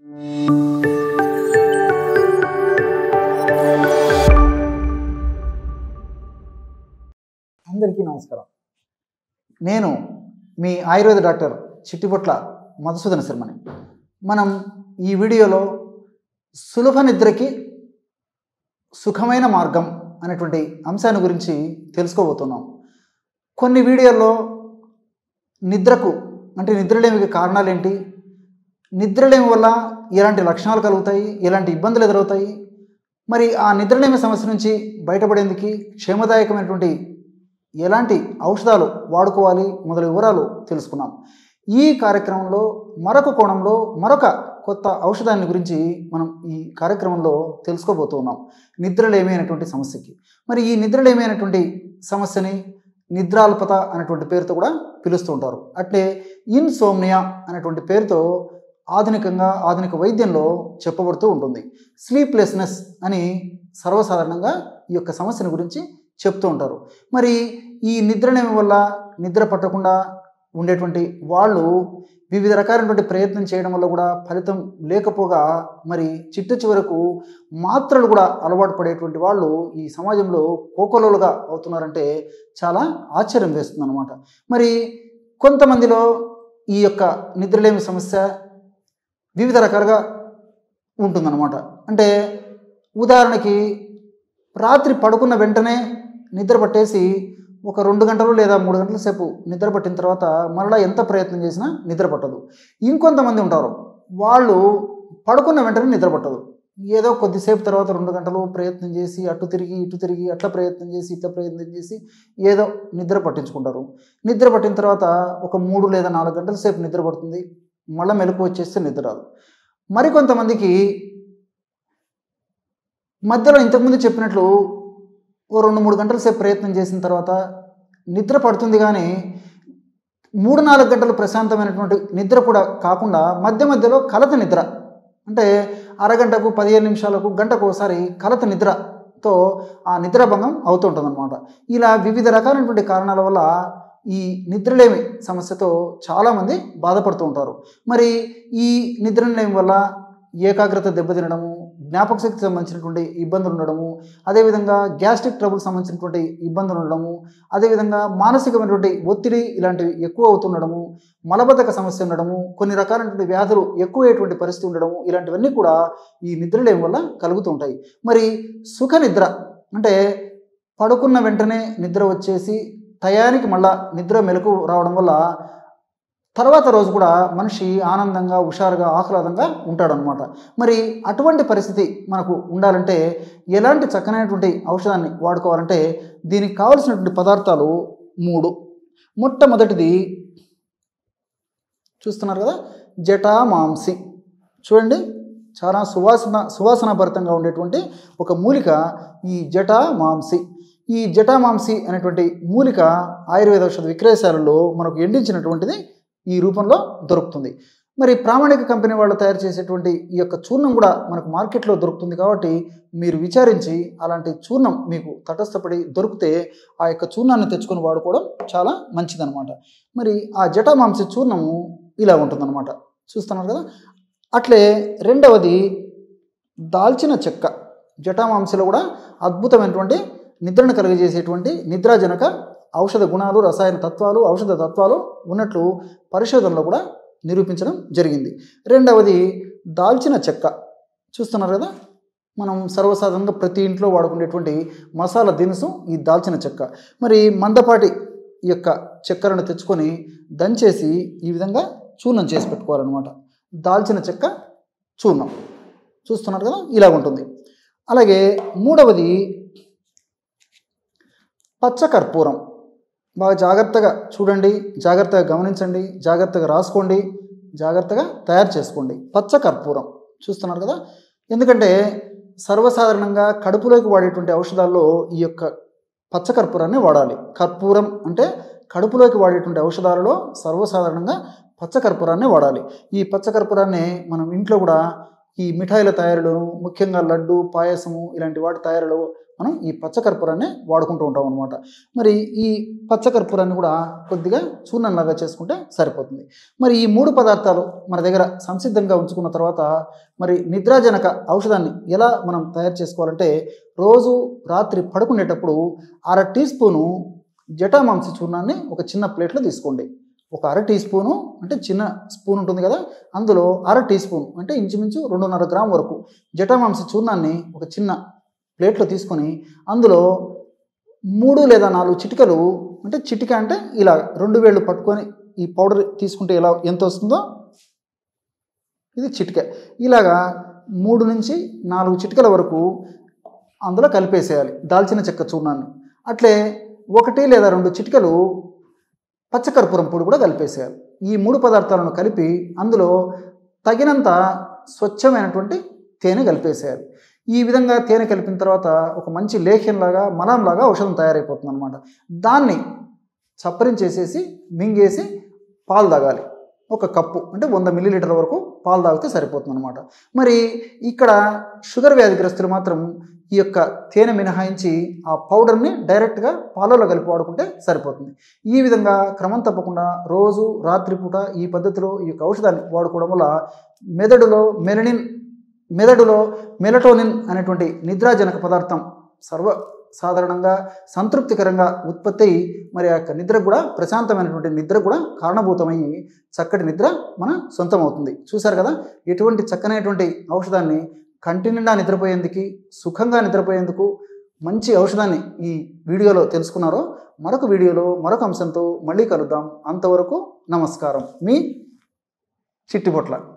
అందరికీ నమస్కారం నేను మీ ఆయుర్వేద డాక్టర్ చిట్టిపొట్ల మధుసూదన శర్మని మనం ఈ వీడియోలో సులభ నిద్రకి సుఖమైన మార్గం అనేటువంటి అంశాన్ని గురించి తెలుసుకోబోతున్నాం కొన్ని వీడియోల్లో నిద్రకు అంటే నిద్రలేమికి కారణాలు ఏంటి నిద్రలేమి వల్ల ఎలాంటి లక్షణాలు కలుగుతాయి ఎలాంటి ఇబ్బందులు ఎదురవుతాయి మరి ఆ నిద్రలేమి సమస్య నుంచి బయటపడేందుకు క్షేమదాయకమైనటువంటి ఎలాంటి ఔషధాలు వాడుకోవాలి మొదలగు వివరాలు తెలుసుకున్నాం ఈ కార్యక్రమంలో మరొక కోణంలో మరొక కొత్త ఔషధాన్ని గురించి మనం ఈ కార్యక్రమంలో తెలుసుకోబోతున్నాం నిద్రలేమి అనేటువంటి సమస్యకి మరి ఈ నిద్రలేమి అనేటువంటి సమస్యని నిద్రాల్పత అనేటువంటి పేరుతో కూడా పిలుస్తూ ఉంటారు అట్లే ఇన్సోమ్నియా అనేటువంటి పేరుతో ఆధునికంగా ఆధునిక వైద్యంలో చెప్పబడుతూ ఉంటుంది స్లీప్లెస్నెస్ అని సర్వసాధారణంగా ఈ యొక్క సమస్యను గురించి చెప్తూ ఉంటారు మరి ఈ నిద్రనేమి వల్ల నిద్ర పట్టకుండా ఉండేటువంటి వాళ్ళు వివిధ రకాలైనటువంటి ప్రయత్నం చేయడం వల్ల కూడా ఫలితం లేకపోగా మరి చిట్ట చివరకు మాత్రలు కూడా అలవాటు పడేటువంటి వాళ్ళు ఈ సమాజంలో కోకొలలుగా అవుతున్నారంటే చాలా ఆశ్చర్యం వేస్తుంది అనమాట మరి కొంతమందిలో ఈ యొక్క నిద్రలేమి సమస్య వివిధ రకాలుగా ఉంటుందన్నమాట అంటే ఉదాహరణకి రాత్రి పడుకున్న వెంటనే నిద్ర పట్టేసి ఒక రెండు గంటలు లేదా మూడు గంటల సేపు నిద్ర పట్టిన తర్వాత మరలా ఎంత ప్రయత్నం చేసినా నిద్ర పట్టదు ఇంకొంతమంది ఉంటారు వాళ్ళు పడుకున్న వెంటనే నిద్ర పట్టదు ఏదో కొద్దిసేపు తర్వాత రెండు గంటలు ప్రయత్నం చేసి అటు తిరిగి ఇటు తిరిగి అట్లా ప్రయత్నం చేసి ఇట్లా ప్రయత్నం చేసి ఏదో నిద్ర పట్టించుకుంటారు నిద్ర పట్టిన తర్వాత ఒక మూడు లేదా నాలుగు గంటల సేపు నిద్ర పడుతుంది మళ్ళీ మెలకు వచ్చేస్తే నిద్ర రాదు మరికొంతమందికి మధ్యలో ఇంతకుముందు చెప్పినట్లు ఓ రెండు మూడు గంటల సేపు ప్రయత్నం చేసిన తర్వాత నిద్ర పడుతుంది కానీ మూడు నాలుగు గంటలు ప్రశాంతమైనటువంటి నిద్ర కూడా కాకుండా మధ్య మధ్యలో కలత నిద్ర అంటే అరగంటకు పదిహేను నిమిషాలకు గంటకు ఒకసారి కలత నిద్రతో ఆ నిద్రాభంగం అవుతుంటుందన్నమాట ఇలా వివిధ రకాలైనటువంటి కారణాల వల్ల ఈ నిద్రలేమి సమస్యతో చాలామంది బాధపడుతూ ఉంటారు మరి ఈ నిద్రలేమి వల్ల ఏకాగ్రత దెబ్బతినడము జ్ఞాపక శక్తికి సంబంధించినటువంటి ఇబ్బందులు ఉండడము అదేవిధంగా గ్యాస్ట్రిక్ ట్రబుల్ సంబంధించినటువంటి ఇబ్బందులు ఉండడము అదేవిధంగా మానసికమైనటువంటి ఒత్తిడి ఇలాంటివి ఎక్కువ అవుతుండడము మలబద్ధక సమస్య ఉండడము కొన్ని రకాలైనటువంటి వ్యాధులు ఎక్కువయ్యేటువంటి పరిస్థితి ఉండడము ఇలాంటివన్నీ కూడా ఈ నిద్రలేమి వల్ల కలుగుతూ ఉంటాయి మరి సుఖ నిద్ర అంటే పడుకున్న వెంటనే నిద్ర వచ్చేసి టయానికి మళ్ళా నిద్ర మెలకు రావడం వల్ల తర్వాత రోజు కూడా మనిషి ఆనందంగా హుషారుగా ఆహ్లాదంగా ఉంటాడనమాట మరి అటువంటి పరిస్థితి మనకు ఉండాలంటే ఎలాంటి చక్కనైనటువంటి ఔషధాన్ని వాడుకోవాలంటే దీనికి కావలసినటువంటి పదార్థాలు మూడు మొట్టమొదటిది చూస్తున్నారు కదా జటామాంసి చూడండి చాలా సువాసన సువాసనాభరితంగా ఉండేటువంటి ఒక మూలిక ఈ జటామాంసి ఈ జటామాంసి అనేటువంటి మూలిక ఆయుర్వేద ఔషధ విక్రయశాలలో మనకు ఎండించినటువంటిది ఈ రూపంలో దొరుకుతుంది మరి ప్రామాణిక కంపెనీ వాళ్ళు తయారు చేసేటువంటి ఈ యొక్క చూర్ణం కూడా మనకు మార్కెట్లో దొరుకుతుంది కాబట్టి మీరు విచారించి అలాంటి చూర్ణం మీకు తటస్థపడి దొరికితే ఆ యొక్క చూర్ణాన్ని తెచ్చుకొని వాడుకోవడం చాలా మంచిదన్నమాట మరి ఆ జటామాంసి చూర్ణము ఇలా ఉంటుందన్నమాట చూస్తున్నారు కదా అట్లే రెండవది దాల్చిన చెక్క జటామాంసిలో కూడా అద్భుతమైనటువంటి నిద్రను కలుగజేసేటువంటి నిద్రాజనక ఔషధ గుణాలు రసాయన తత్వాలు ఔషధ తత్వాలు ఉన్నట్లు పరిశోధనలో కూడా నిరూపించడం జరిగింది రెండవది దాల్చిన చెక్క చూస్తున్నారు కదా మనం సర్వసాధారణంగా ప్రతి ఇంట్లో వాడుకునేటువంటి మసాలా దినుసు ఈ దాల్చిన చెక్క మరి మందపాటి ఈ యొక్క చక్కెరను తెచ్చుకొని దంచేసి ఈ విధంగా చూర్ణం చేసి పెట్టుకోవాలన్నమాట దాల్చిన చెక్క చూర్ణం చూస్తున్నారు కదా ఇలా ఉంటుంది అలాగే మూడవది పచ్చకర్పూరం బాగా జాగ్రత్తగా చూడండి జాగ్రత్తగా గమనించండి జాగ్రత్తగా రాసుకోండి జాగ్రత్తగా తయారు చేసుకోండి పచ్చ కర్పూరం చూస్తున్నారు కదా ఎందుకంటే సర్వసాధారణంగా కడుపులోకి వాడేటువంటి ఔషధాల్లో ఈ యొక్క పచ్చ కర్పూరాన్ని వాడాలి కర్పూరం అంటే కడుపులోకి వాడేటువంటి ఔషధాలలో సర్వసాధారణంగా పచ్చ కర్పూరాన్ని వాడాలి ఈ పచ్చ కర్పూరాన్ని మనం ఇంట్లో కూడా ఈ మిఠాయిల తయారీలో ముఖ్యంగా లడ్డు పాయసము ఇలాంటి వాటి తయారీలో మనం ఈ పచ్చకర్పూరాన్ని వాడుకుంటూ ఉంటాం అనమాట మరి ఈ పచ్చకర్పూరాన్ని కూడా కొద్దిగా చూర్ణంలాగా చేసుకుంటే సరిపోతుంది మరి ఈ మూడు పదార్థాలు మన దగ్గర సంసిద్ధంగా ఉంచుకున్న తర్వాత మరి నిద్రాజనక ఔషధాన్ని ఎలా మనం తయారు చేసుకోవాలంటే రోజు రాత్రి పడుకునేటప్పుడు అర టీ స్పూను జటామాంసి చూర్ణాన్ని ఒక చిన్న ప్లేట్లో తీసుకోండి ఒక అర టీ స్పూను అంటే చిన్న స్పూన్ ఉంటుంది కదా అందులో అర టీ స్పూన్ అంటే ఇంచుమించు రెండున్నర గ్రామ్ వరకు జటామాంసి చూర్ణాన్ని ఒక చిన్న ప్లేట్లో తీసుకొని అందులో మూడు లేదా నాలుగు చిటికలు అంటే చిటిక అంటే ఇలా రెండు వేళ్ళు పట్టుకొని ఈ పౌడర్ తీసుకుంటే ఎలా ఎంత వస్తుందో ఇది చిటిక ఇలాగా మూడు నుంచి నాలుగు చిటికల వరకు అందులో కలిపేసేయాలి దాల్చిన చెక్క చూర్ణాన్ని అట్లే ఒకటి లేదా రెండు చిటికలు పచ్చకర్పూరం పొడి కూడా కలిపేసేయాలి ఈ మూడు పదార్థాలను కలిపి అందులో తగినంత స్వచ్ఛమైనటువంటి తేనె కలిపేసేయాలి ఈ విధంగా తేనె కలిపిన తర్వాత ఒక మంచి లేఖ్యంలాగా మలంలాగా ఔషధం తయారైపోతుంది అనమాట దాన్ని చప్పరించేసేసి మింగేసి పాలు తాగాలి ఒక కప్పు అంటే వంద మిల్లీలీటర్ల వరకు పాలు తాగితే సరిపోతుంది అనమాట మరి ఇక్కడ షుగర్ వ్యాధిగ్రస్తులు మాత్రం ఈ యొక్క తేనె మినహాయించి ఆ పౌడర్ని డైరెక్ట్గా పాలలో కలిపి వాడుకుంటే సరిపోతుంది ఈ విధంగా క్రమం తప్పకుండా రోజు రాత్రిపూట ఈ పద్ధతిలో ఈ యొక్క ఔషధాన్ని వాడుకోవడం వల్ల మెదడులో మెలనిన్ మెదడులో మెలటోనిన్ అనేటువంటి నిద్రాజనక పదార్థం సర్వ సాధారణంగా సంతృప్తికరంగా ఉత్పత్తి అయి మరి ఆ యొక్క నిద్ర కూడా ప్రశాంతమైనటువంటి నిద్ర కూడా కారణభూతమయ్యి చక్కటి నిద్ర మన సొంతం అవుతుంది చూశారు కదా ఎటువంటి చక్కనైనటువంటి ఔషధాన్ని కంటి నిండా నిద్రపోయేందుకు సుఖంగా నిద్రపోయేందుకు మంచి ఔషధాన్ని ఈ వీడియోలో తెలుసుకున్నారో మరొక వీడియోలో మరొక అంశంతో మళ్ళీ కలుద్దాం అంతవరకు నమస్కారం మీ చిట్టిపొట్ల